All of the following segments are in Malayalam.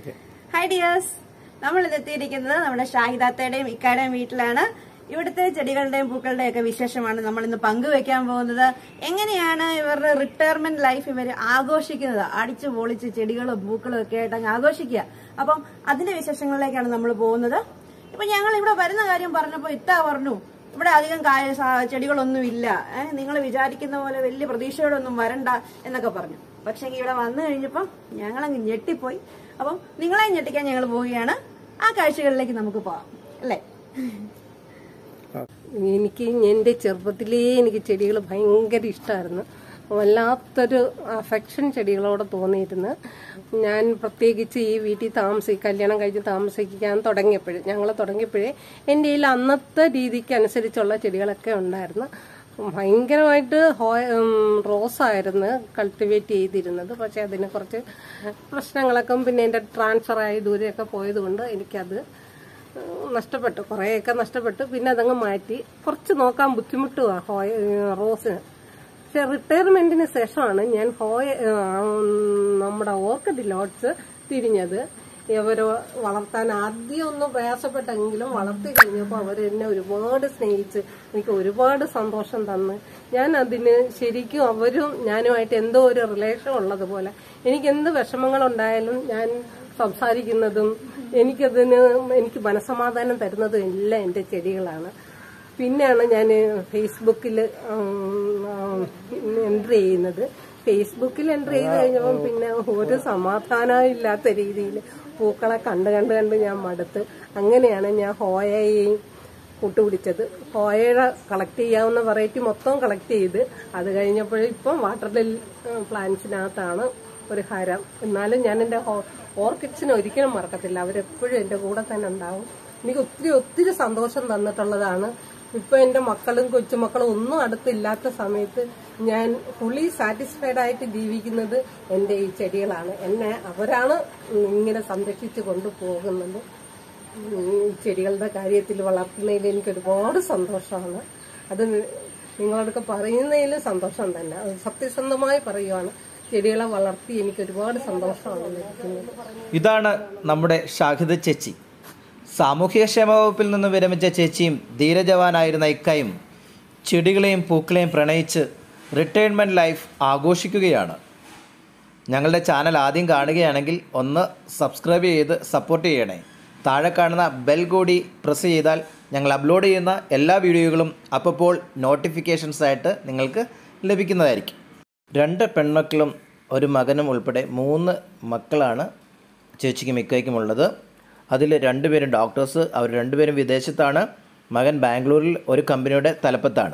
ഓക്കെ ഹായ് ഡിയേഴ്സ് നമ്മൾ ഇത് എത്തിയിരിക്കുന്നത് നമ്മുടെ ഷാഹിദാത്തയുടെയും ഇക്കായുടെയും വീട്ടിലാണ് ഇവിടുത്തെ ചെടികളുടെയും പൂക്കളുടെയും ഒക്കെ വിശേഷമാണ് നമ്മൾ ഇന്ന് പങ്കുവെക്കാൻ പോകുന്നത് എങ്ങനെയാണ് ഇവരുടെ റിട്ടയർമെന്റ് ലൈഫ് ഇവർ ആഘോഷിക്കുന്നത് അടിച്ചു പൊളിച്ച് ചെടികളും പൂക്കളും ഒക്കെ ആയിട്ട് അങ്ങ് ആഘോഷിക്കുക അപ്പം അതിന്റെ വിശേഷങ്ങളിലേക്കാണ് നമ്മൾ പോകുന്നത് ഇപ്പൊ ഞങ്ങൾ ഇവിടെ വരുന്ന കാര്യം പറഞ്ഞപ്പോൾ ഇത്ത പറഞ്ഞു ഇവിടെ അധികം കായ സാ- ചെടികളൊന്നും ഇല്ല ഏഹ് നിങ്ങൾ വിചാരിക്കുന്ന പോലെ വലിയ പ്രതീക്ഷയോടൊന്നും വരണ്ട എന്നൊക്കെ പറഞ്ഞു പക്ഷെ ഇവിടെ വന്നു കഴിഞ്ഞപ്പം ഞങ്ങളങ്ങ് ഞെട്ടിപ്പോയി അപ്പം നിങ്ങളെ ഞെട്ടിക്കാൻ ഞങ്ങൾ പോവുകയാണ് ആ കാഴ്ചകളിലേക്ക് നമുക്ക് പോവാം അല്ലേ എനിക്ക് എൻ്റെ ചെറുപ്പത്തിലേ എനിക്ക് ചെടികൾ ഭയങ്കര ഇഷ്ടമായിരുന്നു വല്ലാത്തൊരു അഫെക്ഷൻ ചെടികളോട് തോന്നിയിരുന്നു ഞാൻ പ്രത്യേകിച്ച് ഈ വീട്ടിൽ താമസി കല്യാണം കഴിഞ്ഞ് താമസിക്കാൻ തുടങ്ങിയപ്പോഴേ ഞങ്ങൾ തുടങ്ങിയപ്പോഴേ എൻ്റെ കയ്യിൽ അന്നത്തെ രീതിക്ക് അനുസരിച്ചുള്ള ചെടികളൊക്കെ ഉണ്ടായിരുന്നു ഭയങ്കരമായിട്ട് ഹോ- ഉം, റോസായിരുന്നു കൾട്ടിവേറ്റ് ചെയ്തിരുന്നത് പക്ഷെ അതിന് കുറച്ച് പ്രശ്നങ്ങളൊക്കെ പിന്നെ എൻ്റെ ട്രാൻസ്ഫർ ആയി ദൂരെയൊക്കെ പോയതുകൊണ്ട് എനിക്കത് നഷ്ടപ്പെട്ടു കുറേയൊക്കെ നഷ്ടപ്പെട്ടു പിന്നെ അതങ്ങ് മാറ്റി കുറച്ച് നോക്കാൻ ബുദ്ധിമുട്ടുമാണ് ഹോയ റോസിന് പക്ഷെ റിട്ടയർമെന്റിന് ശേഷമാണ് ഞാൻ ഹോയ ആ, നമ്മുടെ ഓർക്കിഡ് ലോട്ട്സ് തിരിഞ്ഞത് ഇവരെ വളർത്താൻ ആദ്യം ഒന്ന് പ്രയാസപ്പെട്ടെങ്കിലും വളർത്തി കഴിഞ്ഞപ്പോൾ അവർ എന്നെ ഒരുപാട് സ്നേഹിച്ച് എനിക്ക് ഒരുപാട് സന്തോഷം തന്ന് ഞാൻ അതിന് ശരിക്കും അവരും ഞാനുമായിട്ട് എന്തോ ഒരു റിലേഷൻ ഉള്ളതുപോലെ എനിക്ക് എന്ത് വിഷമങ്ങളുണ്ടായാലും ഞാൻ സംസാരിക്കുന്നതും എനിക്കതിന് എനിക്ക് മനസമാധാനം തരുന്നതും എല്ലാം എൻ്റെ ചെടികളാണ് പിന്നെയാണ് ഞാൻ ഫേസ്ബുക്കിൽ എൻട്രി ചെയ്യുന്നത് ഫേസ്ബുക്കിൽ എൻട്രി ചെയ്ത് കഴിഞ്ഞപ്പം പിന്നെ ഒരു സമാധാനവും ഇല്ലാത്ത രീതിയിൽ പൂക്കളെ കണ്ട് കണ്ട് കണ്ട് ഞാൻ മടുത്ത് അങ്ങനെയാണ് ഞാൻ ഹോയയെയും കൂട്ടുപിടിച്ചത് ഹോയയുടെ കളക്ട് ചെയ്യാവുന്ന വെറൈറ്റി മൊത്തം കളക്ട് ചെയ്ത് അത് കഴിഞ്ഞപ്പോൾ ഇപ്പം വാട്ടർ ലിൽ പ്ലാന്റ്സിനകത്താണ് ഒരു ഹരം എന്നാലും ഞാൻ എൻ്റെ ഓർക്കിഡ്സിനെ ഒരിക്കലും മറക്കത്തില്ല അവരെപ്പോഴും എൻ്റെ കൂടെ തന്നെ ഉണ്ടാവും എനിക്ക് ഒത്തിരി ഒത്തിരി സന്തോഷം തന്നിട്ടുള്ളതാണ് ഇപ്പൊ എൻ്റെ മക്കളും കൊച്ചുമക്കളും ഒന്നും അടുത്തില്ലാത്ത സമയത്ത് ഞാൻ ഫുള്ളി സാറ്റിസ്ഫൈഡ് ആയിട്ട് ജീവിക്കുന്നത് എൻ്റെ ഈ ചെടികളാണ് എന്നെ അവരാണ് ഇങ്ങനെ സംരക്ഷിച്ച് കൊണ്ടുപോകുന്നത് ഈ ചെടികളുടെ കാര്യത്തിൽ വളർത്തുന്നതിൽ എനിക്ക് ഒരുപാട് സന്തോഷമാണ് അത് നിങ്ങളോടൊക്കെ പറയുന്നതിൽ സന്തോഷം തന്നെ അത് സത്യസന്ധമായി പറയുവാണ് ചെടികളെ വളർത്തി എനിക്ക് ഒരുപാട് സന്തോഷമാണ് ലഭിക്കുന്നത് ഇതാണ് നമ്മുടെ ഷാഹിദ ചേച്ചി സാമൂഹികക്ഷേമ വകുപ്പിൽ നിന്ന് വിരമിച്ച ചേച്ചിയും ധീരജവാനായിരുന്ന ഇക്കയും ചെടികളെയും പൂക്കളെയും പ്രണയിച്ച് റിട്ടയർമെൻറ്റ് ലൈഫ് ആഘോഷിക്കുകയാണ് ഞങ്ങളുടെ ചാനൽ ആദ്യം കാണുകയാണെങ്കിൽ ഒന്ന് സബ്സ്ക്രൈബ് ചെയ്ത് സപ്പോർട്ട് ചെയ്യണേ താഴെ കാണുന്ന ബെൽ കൂടി പ്രസ് ചെയ്താൽ ഞങ്ങൾ അപ്ലോഡ് ചെയ്യുന്ന എല്ലാ വീഡിയോകളും അപ്പോൾ നോട്ടിഫിക്കേഷൻസ് ആയിട്ട് നിങ്ങൾക്ക് ലഭിക്കുന്നതായിരിക്കും രണ്ട് പെൺമക്കളും ഒരു മകനും ഉൾപ്പെടെ മൂന്ന് മക്കളാണ് ചേച്ചിക്കും മിക്കയ്ക്കും ഉള്ളത് അതിൽ രണ്ടുപേരും ഡോക്ടേഴ്സ് അവർ രണ്ടുപേരും വിദേശത്താണ് മകൻ ബാംഗ്ലൂരിൽ ഒരു കമ്പനിയുടെ തലപ്പത്താണ്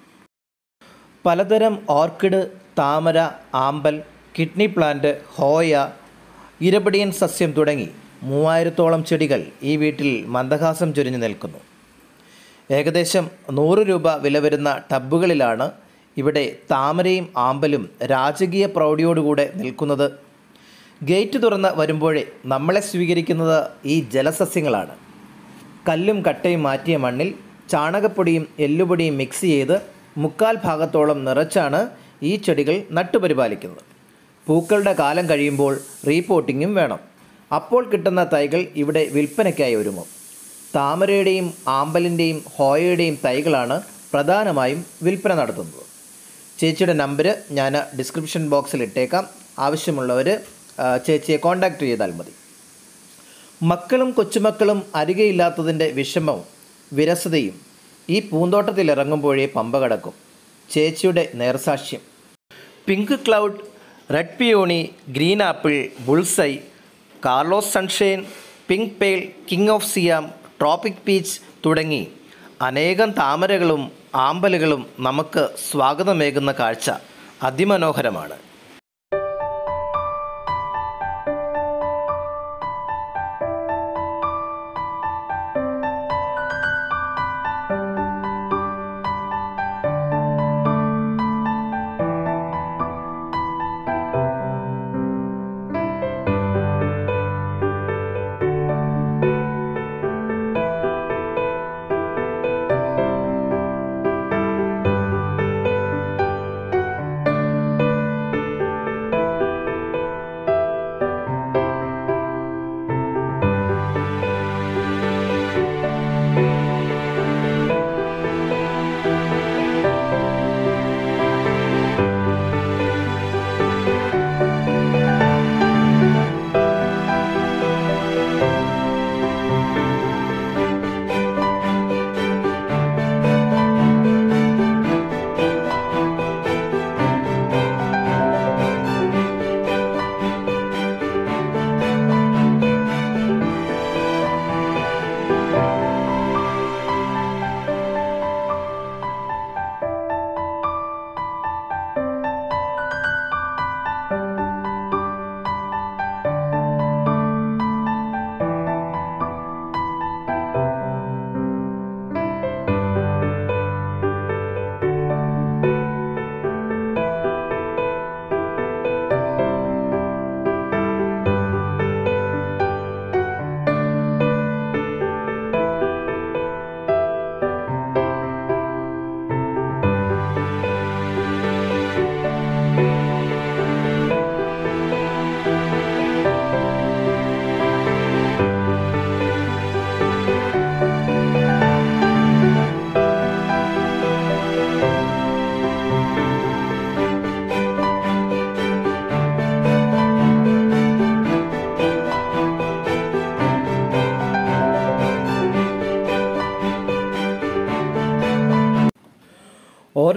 പലതരം ഓർക്കിഡ് താമര ആമ്പൽ കിഡ്നി പ്ലാന്റ് ഹോയ ഇരപടിയൻ സസ്യം തുടങ്ങി മൂവായിരത്തോളം ചെടികൾ ഈ വീട്ടിൽ മന്ദഹാസം ചൊരിഞ്ഞു നിൽക്കുന്നു ഏകദേശം നൂറ് രൂപ വില വരുന്ന ടബുകളിലാണ് ഇവിടെ താമരയും ആമ്പലും രാജകീയ പ്രൗഢിയോടുകൂടെ നിൽക്കുന്നത് ഗേറ്റ് തുറന്ന് വരുമ്പോഴേ നമ്മളെ സ്വീകരിക്കുന്നത് ഈ ജലസസ്യങ്ങളാണ് കല്ലും കട്ടയും മാറ്റിയ മണ്ണിൽ ചാണകപ്പൊടിയും എല്ലുപൊടിയും മിക്സ് ചെയ്ത് മുക്കാൽ ഭാഗത്തോളം നിറച്ചാണ് ഈ ചെടികൾ നട്ടുപരിപാലിക്കുന്നത് പൂക്കളുടെ കാലം കഴിയുമ്പോൾ റീപോട്ടിങ്ങും വേണം അപ്പോൾ കിട്ടുന്ന തൈകൾ ഇവിടെ വിൽപ്പനയ്ക്കായി ഒരുങ്ങും താമരയുടെയും ആമ്പലിൻ്റെയും ഹോയയുടെയും തൈകളാണ് പ്രധാനമായും വിൽപ്പന നടത്തുന്നത് ചേച്ചിയുടെ നമ്പർ ഞാൻ ഡിസ്ക്രിപ്ഷൻ ബോക്സിൽ ഇട്ടേക്കാം ആവശ്യമുള്ളവർ ചേച്ചിയെ കോൺടാക്റ്റ് ചെയ്താൽ മതി മക്കളും കൊച്ചുമക്കളും അരികെയില്ലാത്തതിൻ്റെ വിഷമവും വിരസതയും ഈ പൂന്തോട്ടത്തിൽ ഇറങ്ങുമ്പോഴേ പമ്പ കടക്കും ചേച്ചിയുടെ നേർസാക്ഷ്യം pink cloud red peony green apple bullseye Carlos sunshine pink pale king of Siam tropic peach തുടങ്ങി അനേകം താമരകളും ആമ്പലുകളും നമുക്ക് സ്വാഗതമേകുന്ന കാഴ്ച അതിമനോഹരമാണ്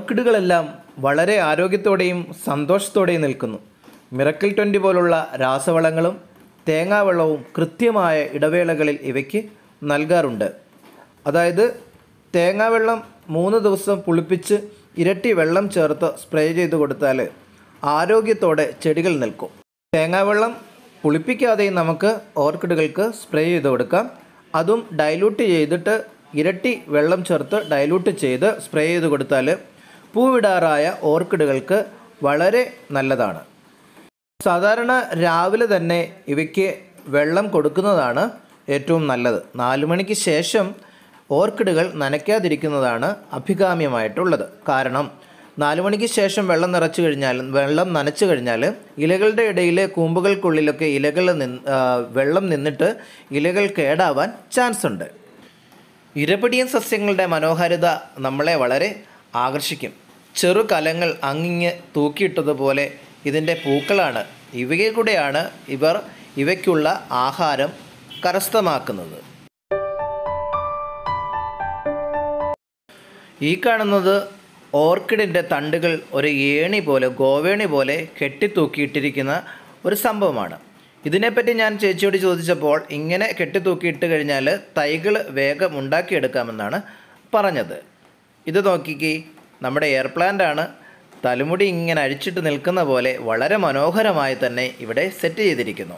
ഓർക്കിഡുകളെല്ലാം വളരെ ആരോഗ്യത്തോടെയും സന്തോഷത്തോടെയും നിൽക്കുന്നു മിറക്കിൾ ട്വൻ്റി പോലുള്ള രാസവളങ്ങളും തേങ്ങാവെള്ളവും കൃത്യമായ ഇടവേളകളിൽ ഇവയ്ക്ക് നൽകാറുണ്ട് അതായത് തേങ്ങാവെള്ളം മൂന്ന് ദിവസം പുളിപ്പിച്ച് ഇരട്ടി വെള്ളം ചേർത്ത് സ്പ്രേ ചെയ്ത് കൊടുത്താൽ ആരോഗ്യത്തോടെ ചെടികൾ നിൽക്കും തേങ്ങാവെള്ളം പുളിപ്പിക്കാതെയും നമുക്ക് ഓർക്കിഡുകൾക്ക് സ്പ്രേ ചെയ്ത് കൊടുക്കാം അതും ഡൈലൂട്ട് ചെയ്തിട്ട് ഇരട്ടി വെള്ളം ചേർത്ത് ഡൈലൂട്ട് ചെയ്ത് സ്പ്രേ ചെയ്ത് കൊടുത്താൽ പൂവിടാറായ ഓർക്കിഡുകൾക്ക് വളരെ നല്ലതാണ് സാധാരണ രാവിലെ തന്നെ ഇവയ്ക്ക് വെള്ളം കൊടുക്കുന്നതാണ് ഏറ്റവും നല്ലത് നാല് മണിക്ക് ശേഷം ഓർക്കിഡുകൾ നനയ്ക്കാതിരിക്കുന്നതാണ് അഭികാമ്യമായിട്ടുള്ളത് കാരണം നാല് മണിക്ക് ശേഷം വെള്ളം നിറച്ചു കഴിഞ്ഞാൽ വെള്ളം നനച്ചു കഴിഞ്ഞാൽ ഇലകളുടെ ഇടയിൽ കൂമ്പുകൾക്കുള്ളിലൊക്കെ ഇലകൾ നിന്ന് ആ, വെള്ളം നിന്നിട്ട് ഇലകൾ കേടാവാൻ ചാൻസ് ഉണ്ട് ഇരപിടിയൻ സസ്യങ്ങളുടെ മനോഹാരിത നമ്മളെ വളരെ ആകർഷിക്കും ചെറു കലങ്ങൾ അങ്ങിങ്ങ് തൂക്കിയിട്ടതുപോലെ ഇതിൻ്റെ പൂക്കളാണ് ഇവയിൽ കൂടെയാണ് ഇവർ ഇവയ്ക്കുള്ള ആഹാരം കരസ്ഥമാക്കുന്നത് ഈ കാണുന്നത് ഓർക്കിഡിൻ്റെ തണ്ടുകൾ ഒരു ഏണി പോലെ ഗോവേണി പോലെ കെട്ടിത്തൂക്കിയിട്ടിരിക്കുന്ന ഒരു സംഭവമാണ് ഇതിനെപ്പറ്റി ഞാൻ ചേച്ചിയോട് ചോദിച്ചപ്പോൾ ഇങ്ങനെ കെട്ടിത്തൂക്കിയിട്ട് കഴിഞ്ഞാൽ തൈകൾ വേഗം ഉണ്ടാക്കിയെടുക്കാമെന്നാണ് പറഞ്ഞത് ഇത് നോക്കിക്കേ നമ്മുടെ എയർ പ്ലാന്റ് ആണ് തലമുടി ഇങ്ങനെ അഴിച്ചിട്ട് നിൽക്കുന്ന പോലെ വളരെ മനോഹരമായി തന്നെ ഇവിടെ സെറ്റ് ചെയ്തിരിക്കുന്നു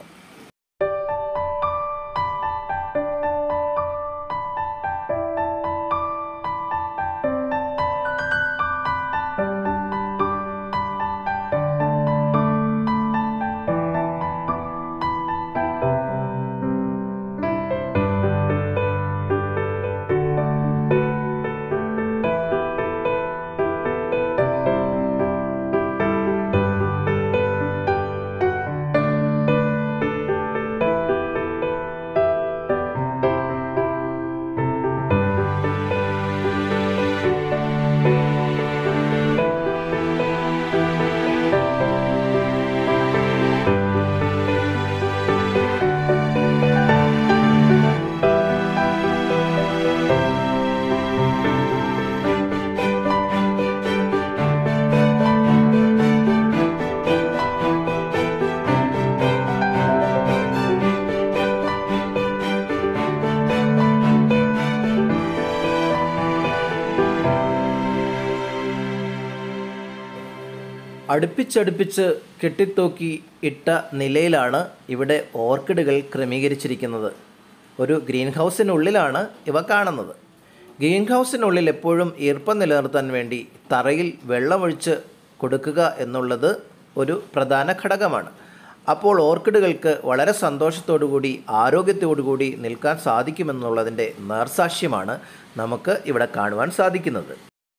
അടുപ്പിച്ചടുപ്പിച്ച് കെട്ടിത്തൂക്കി ഇട്ട നിലയിലാണ് ഇവിടെ ഓർക്കിഡുകൾ ക്രമീകരിച്ചിരിക്കുന്നത് ഒരു ഗ്രീൻ ഹൗസിനുള്ളിലാണ് ഇവ കാണുന്നത് ഗ്രീൻ ഹൗസിനുള്ളിൽ എപ്പോഴും ഈർപ്പം നിലനിർത്താൻ വേണ്ടി തറയിൽ വെള്ളമൊഴിച്ച് കൊടുക്കുക എന്നുള്ളത് ഒരു പ്രധാന ഘടകമാണ് അപ്പോൾ ഓർക്കിഡുകൾക്ക് വളരെ സന്തോഷത്തോടുകൂടി ആരോഗ്യത്തോടുകൂടി നിൽക്കാൻ സാധിക്കുമെന്നുള്ളതിൻ്റെ നേർസാക്ഷ്യമാണ് നമുക്ക് ഇവിടെ കാണുവാൻ സാധിക്കുന്നത്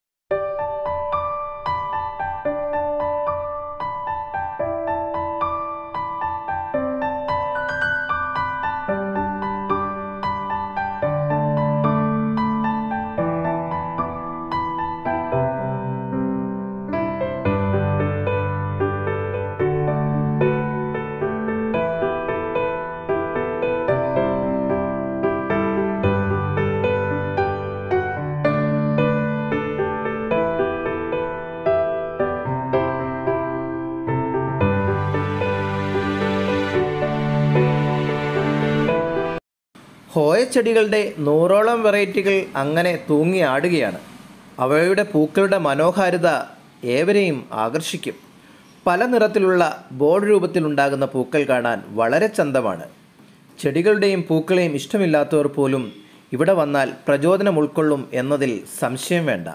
ഹോയ ചെടികളുടെ നൂറോളം വെറൈറ്റികൾ അങ്ങനെ തൂങ്ങി ആടുകയാണ് അവയുടെ പൂക്കളുടെ മനോഹാരിത ഏവരെയും ആകർഷിക്കും പല നിറത്തിലുള്ള ബോർഡ് രൂപത്തിലുണ്ടാകുന്ന പൂക്കൾ കാണാൻ വളരെ ചന്തമാണ് ചെടികളുടെയും പൂക്കളെയും ഇഷ്ടമില്ലാത്തവർ പോലും ഇവിടെ വന്നാൽ പ്രചോദനം ഉൾക്കൊള്ളും എന്നതിൽ സംശയം വേണ്ട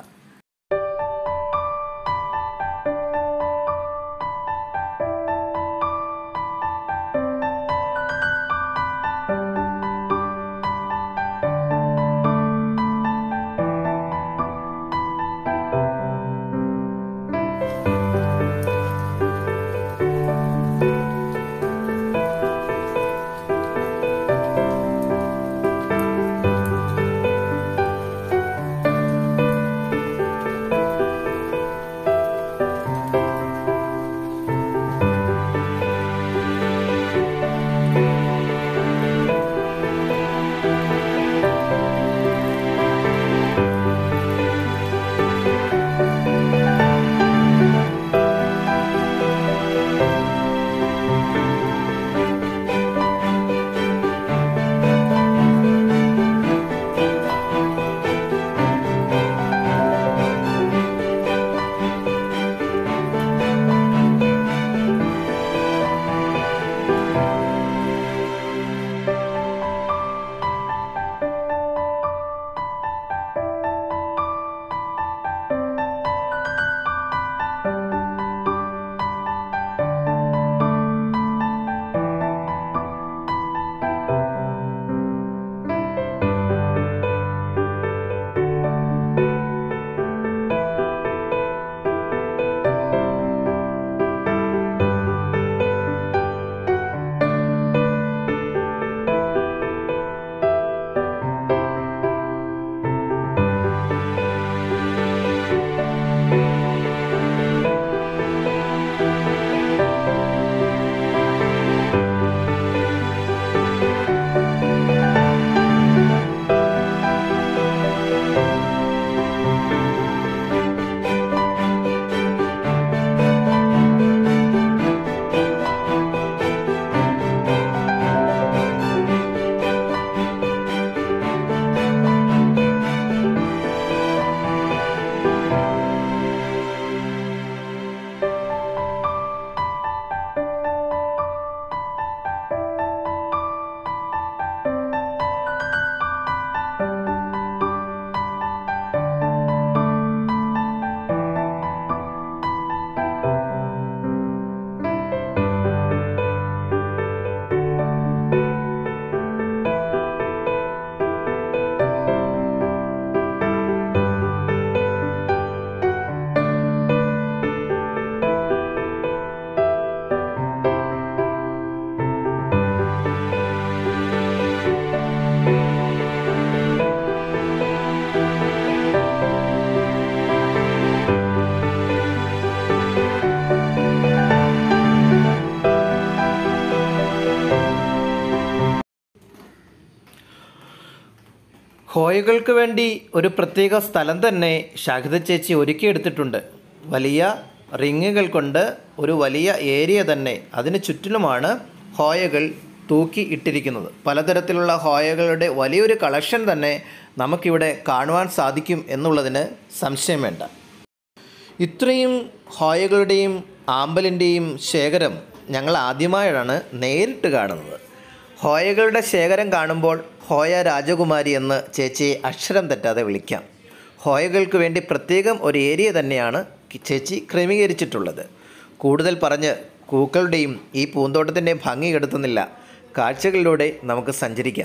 ഹോയകൾക്ക് വേണ്ടി ഒരു പ്രത്യേക സ്ഥലം തന്നെ ഷാഹിദ ചേച്ചി ഒരുക്കിയെടുത്തിട്ടുണ്ട് വലിയ റിങ്ങുകൾ കൊണ്ട് ഒരു വലിയ ഏരിയ തന്നെ അതിന് ചുറ്റിലുമാണ് ഹോയകൾ തൂക്കി ഇട്ടിരിക്കുന്നത് പലതരത്തിലുള്ള ഹോയകളുടെ വലിയൊരു കളക്ഷൻ തന്നെ നമുക്കിവിടെ കാണുവാൻ സാധിക്കും എന്നുള്ളതിന് സംശയം വേണ്ട ഇത്രയും ഹോയകളുടെയും ആമ്പലിൻ്റെയും ശേഖരം ഞങ്ങൾ ആദ്യമായാണ് നേരിട്ട് കാണുന്നത് ഹോയകളുടെ ശേഖരം കാണുമ്പോൾ ഹോയ രാജകുമാരി എന്ന് ചേച്ചിയെ അക്ഷരം തെറ്റാതെ വിളിക്കാം ഹോയകൾക്ക് വേണ്ടി പ്രത്യേകം ഒരു ഏരിയ തന്നെയാണ് ചേച്ചി ക്രമീകരിച്ചിട്ടുള്ളത് കൂടുതൽ പറഞ്ഞ് പൂക്കളുടെയും ഈ പൂന്തോട്ടത്തിൻ്റെയും ഭംഗി കെടുത്തുന്നില്ല കാഴ്ചകളിലൂടെ നമുക്ക് സഞ്ചരിക്കാം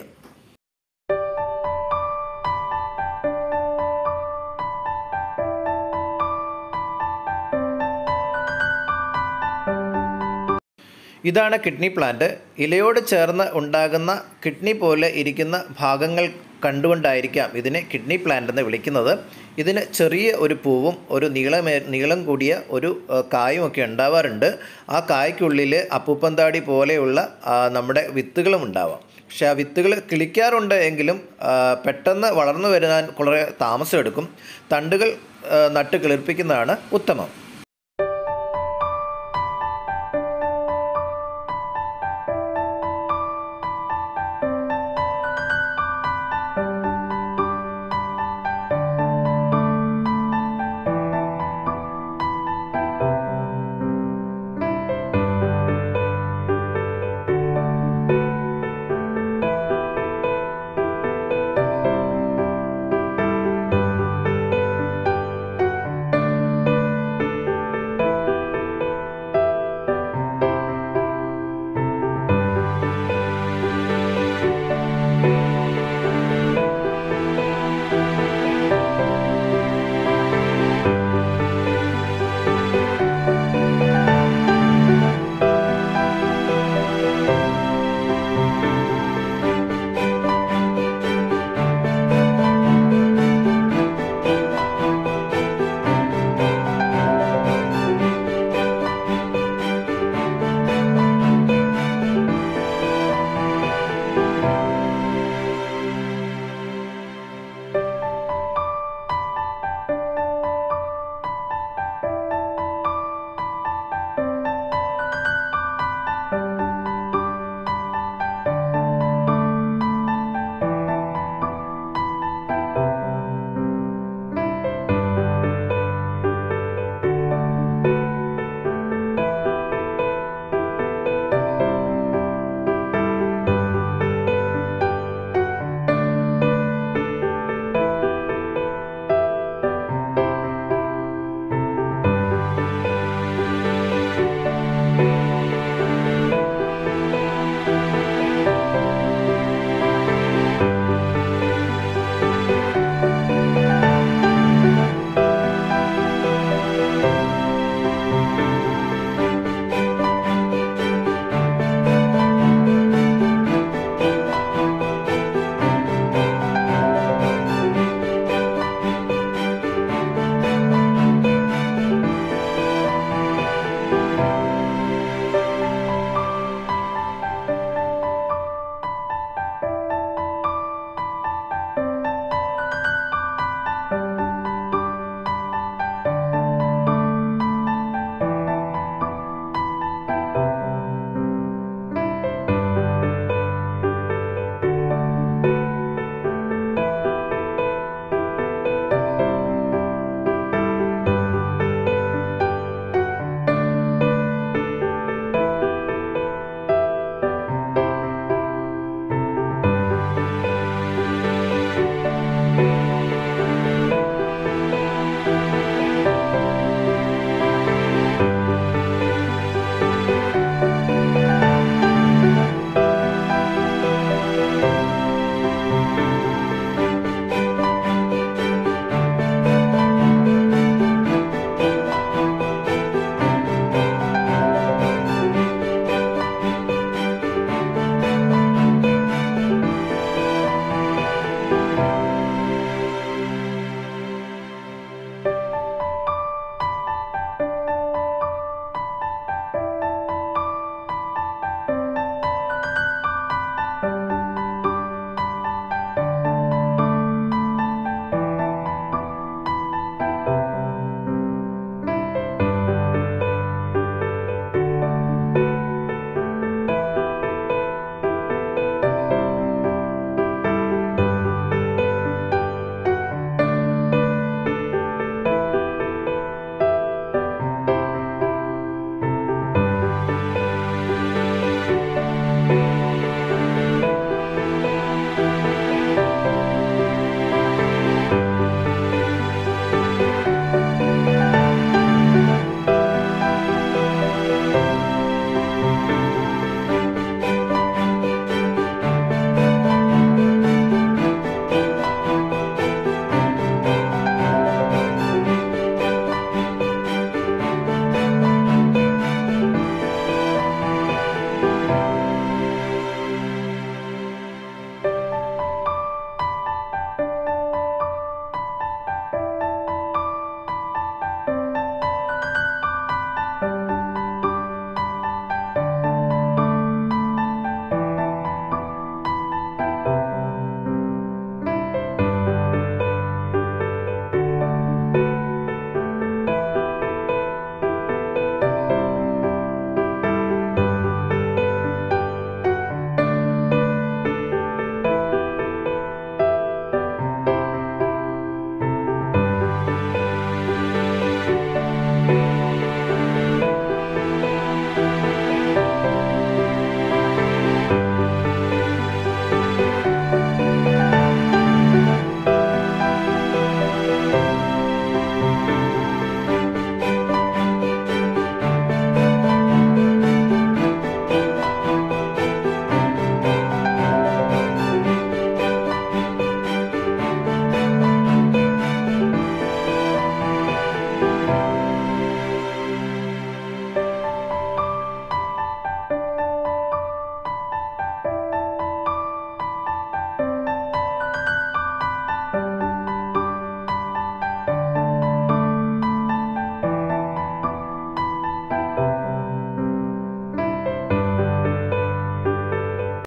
ഇതാണ് കിഡ്നി പ്ലാന്റ് ഇലയോട് ചേർന്ന് ഉണ്ടാകുന്ന കിഡ്നി പോലെ ഇരിക്കുന്ന ഭാഗങ്ങൾ കണ്ടുകൊണ്ടായിരിക്കാം ഇതിനെ കിഡ്നി പ്ലാന്റ് എന്ന് വിളിക്കുന്നത് ഇതിന് ചെറിയ ഒരു പൂവും ഒരു നീളമേ നീളം കൂടിയ ഒരു ആ, കായും ഒക്കെ ഉണ്ടാവാറുണ്ട് ആ കായ്ക്കുള്ളിൽ അപ്പൂപ്പന്താടി പോലെയുള്ള ആ, നമ്മുടെ വിത്തുകളും ഉണ്ടാവാം പക്ഷേ ആ വിത്തുകൾ കിളിക്കാറുണ്ട് എങ്കിലും ആ, പെട്ടെന്ന് വളർന്നു വരാൻ വളരെ താമസമെടുക്കും തണ്ടുകൾ ആ, നട്ട് കിളിർപ്പിക്കുന്നതാണ് ഉത്തമം